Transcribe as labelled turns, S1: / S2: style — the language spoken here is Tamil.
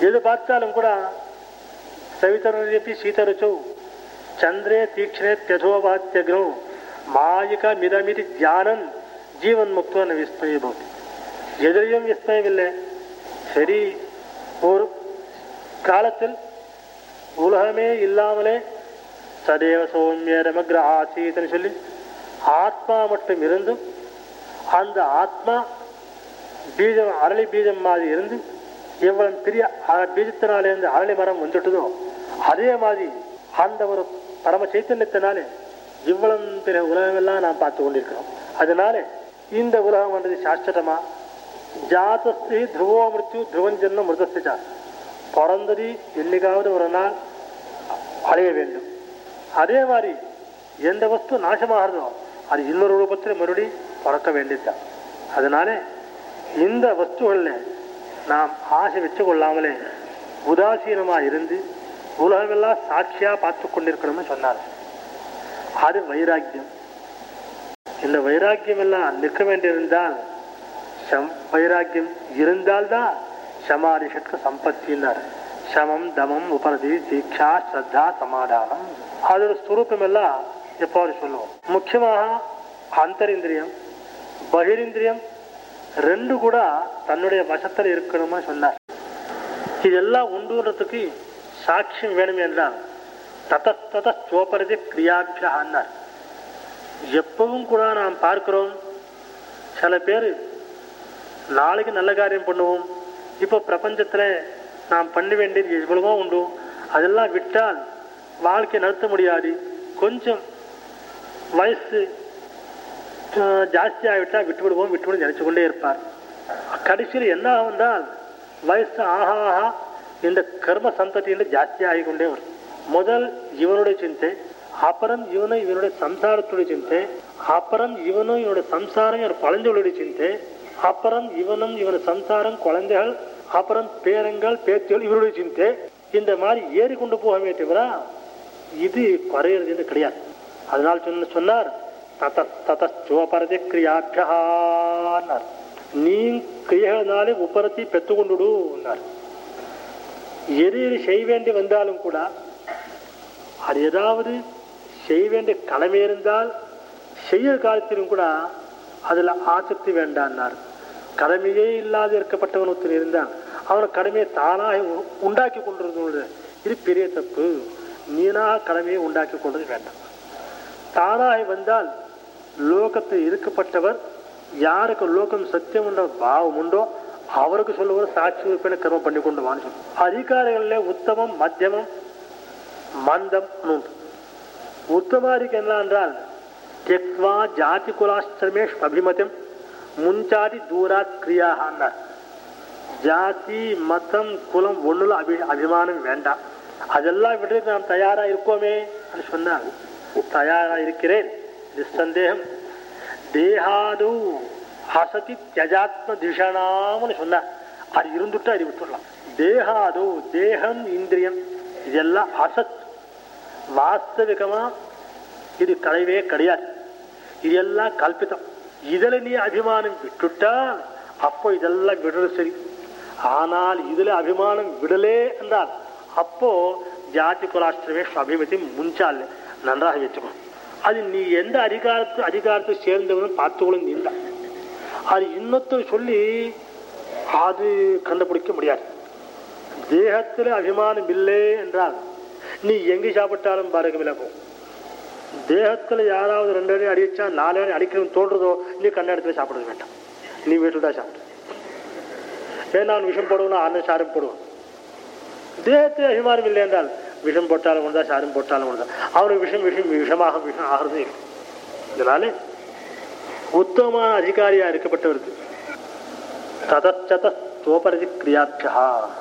S1: எது பார்த்தாலும் கூட சவிதரப்பி சீதருச்சௌ சந்திரே தீக்ஷணே தியதோபாத்தியக்னோ மாயிக மிதமிதி தியானம் ஜீவன் முக்துவன் விஸ்மய பவதி எதிரையும் விஸ்மயம் இல்லை சரி ஒரு காலத்தில் உலகமே இல்லாமலே சதேவ சௌமியரமக்ர ஆசீதன்னு சொல்லி ஆத்மா மட்டும் இருந்தும் அந்த ஆத்மா பீஜம் அரளி பீஜம் மாதிரி இருந்து எவ்வளவு பெரிய அ- பீஜத்தினாலேருந்து அரளி மரம் வந்துட்டதோ அதே மாதிரி அந்த ஒரு பரம சைத்தன்யத்தினாலே இவ்வளவு பெரிய உலகமெல்லாம் நாம் பார்த்து கொண்டிருக்கிறோம் அதனால இந்த உலகம் வந்தது சாஸ்வதமா ஜாதஸ்தி துருவோ மிருத்யு துருவன் ஜென்ம மிருதஸ்திச்சா பிறந்தது என்னைக்காவது ஒரு நாள் அடைய வேண்டும் அதே மாதிரி எந்த வஸ்து நாசமாகிறதோ அது இன்னொரு ரூபத்தில் மறுபடி பிறக்க வேண்டியதுதான் அதனால இந்த வஸ்துகளில் நாம் ஆசை வச்சு கொள்ளாமலே உதாசீனமாக இருந்து உலகமெல்லாம் சாட்சியாக பார்த்து கொண்டிருக்கணும்னு சொன்னார் அது வைராக்கியம் இந்த வைராக்கியம் எல்லாம் நிற்க வேண்டியிருந்தால் சம் வைராக்கியம் இருந்தால்தான் சமாதிஷத்துக்கு சம்பத்தின்னார் சமம் தமம் உபரதி தீட்சா ஸ்ரத்தா சமாதானம் அதோட ஸ்வரூபம் எல்லாம் எப்போது சொல்லுவோம் முக்கியமாக அந்தரிந்திரியம் பகிரிந்திரியம் ரெண்டு கூட தன்னுடைய வசத்தில் இருக்கணுமா சொன்னார் இதெல்லாம் உண்டுன்றதுக்கு சாட்சியம் வேணும் என்றால் ததஸ்தத சோபரதி கிரியாபியான்னார் எப்பவும் கூட நாம் பார்க்கிறோம் சில பேர் நாளைக்கு நல்ல காரியம் பண்ணுவோம் இப்போ பிரபஞ்சத்தில் நாம் பண்ண வேண்டியது எவ்வளவோ உண்டு அதெல்லாம் விட்டால் வாழ்க்கை நடத்த முடியாது கொஞ்சம் வயசு அஹ், ஜாஸ்தி ஆகிவிட்டால் விட்டு விடுவோம் விட்டு விட்டு நினைச்சு கொண்டே இருப்பார் கடைசியில் என்ன ஆகும் என்றால் வயசு ஆஹா ஆஹா இந்த கர்ம சந்ததியில் ஜாஸ்தி ஆகிக்கொண்டே வரும் முதல் இவனுடைய சிந்தை அப்புறம் இவனும் இவனுடைய சம்சாரத்துடைய சிந்தை அப்புறம் இவனும் இவனுடைய சம்சாரம் இவன் குழந்தைகளுடைய சிந்தை அப்புறம் இவனும் இவனுடைய சம்சாரம் குழந்தைகள் அப்புறம் பேரங்கள் பேத்திகள் இவருடைய சிந்தை இந்த மாதிரி ஏறி கொண்டு போகவே தவிர இது குறையிறது என்று கிடையாது அதனால் சொன்ன சொன்னார் தத ததோபரதி கிரியாபியான்னார் நீ கிரியைகளினாலே உப்பரத்தி பெற்றுக்கொண்டுடுனார் எது எது செய்ய வேண்டி வந்தாலும் கூட அது ஏதாவது செய்ய வேண்டிய கடமை இருந்தால் செய்ய காலத்திலும் கூட அதில் ஆசக்தி வேண்டான்னார் கடமையே இல்லாத இருக்கப்பட்டவன் ஒருத்தன் இருந்தான் அவனை கடமையை தானாக உ- உண்டாக்கி கொண்டிருந்தது இது பெரிய தப்பு நீனாக கடமையை உண்டாக்கி கொண்டது வேண்டாம் தானாக வந்தால் லோகத்தில் இருக்கப்பட்டவர் யாருக்கு லோகம் சத்தியம் என்ற பாவம் உண்டோ அவருக்கு சொல்லுவது சாட்சி உறுப்பின கர்மம் பண்ணி கொண்டு வான்னு சொல்லு அதிகாரிகளில் உத்தமம் மத்தியமம் மந்தம் உண்டு உத்தமாதிக்கு என்ன என்றால் தெக்வா ஜாதி குலாசிரமேஷ் அபிமதம் முன்சாதி தூராத் கிரியான்னார் ஜாதி மதம் குலம் ஒண்ணுல அபி அபிமானம் வேண்டாம் அதெல்லாம் விடுறது நாம் தயாரா இருக்கோமே என்று சொன்னார் தயாரா இருக்கிறேன் நிசந்தேகம் தேகாது ஹசதி தியஜாத்ம திஷணாம்னு சொன்னார் அது இருந்துட்டு அது விட்டுடலாம் தேகாது தேகம் இந்திரியம் இதெல்லாம் அசத் வாஸ்தவிகமா இது கிடையவே கிடையாது இதெல்லாம் கல்பிதம் இதுல நீ அபிமானம் விட்டுட்டா அப்போ இதெல்லாம் விடுறது சரி ஆனால் இதுல அபிமானம் விடலே என்றால் அப்போ ஜாதி குலாஷ்டிரமே அபிமதி முன்சால் நன்றாக வச்சுக்கணும் அது நீ எந்த அதிகாரத்து அதிகாரத்தை சேர்ந்தவனும் பார்த்துக்கொள்ளும் நீ தான் அது இன்னொருத்தர் சொல்லி அது கண்டுபிடிக்க முடியாது தேகத்தில் அபிமானம் இல்லை என்றால் நீ எங்கே சாப்பிட்டாலும் பாரகமில்லை போகும் தேகத்தில் யாராவது ரெண்டு அடி அடிச்சா நாலு அடி அடிக்கணும்னு தோன்றதோ நீ கண்ட இடத்துல சாப்பிட வேண்டாம் நீ வீட்டில் தான் சாப்பிடு ஏன் நான் விஷம் போடுவேன் அண்ணன் சாரம் போடுவான் தேகத்தில் அபிமானம் இல்லை என்றால் விஷம் போட்டாலும் ஒன்றா சாரம் போட்டாலும் ஒன்றா அவனுக்கு விஷம் விஷம் விஷமாக விஷம் ஆகிறது இல்லை இதனால உத்தமமான அதிகாரியா இருக்கப்பட்டவருக்கு ததச்சத தோபரதி கிரியாபியா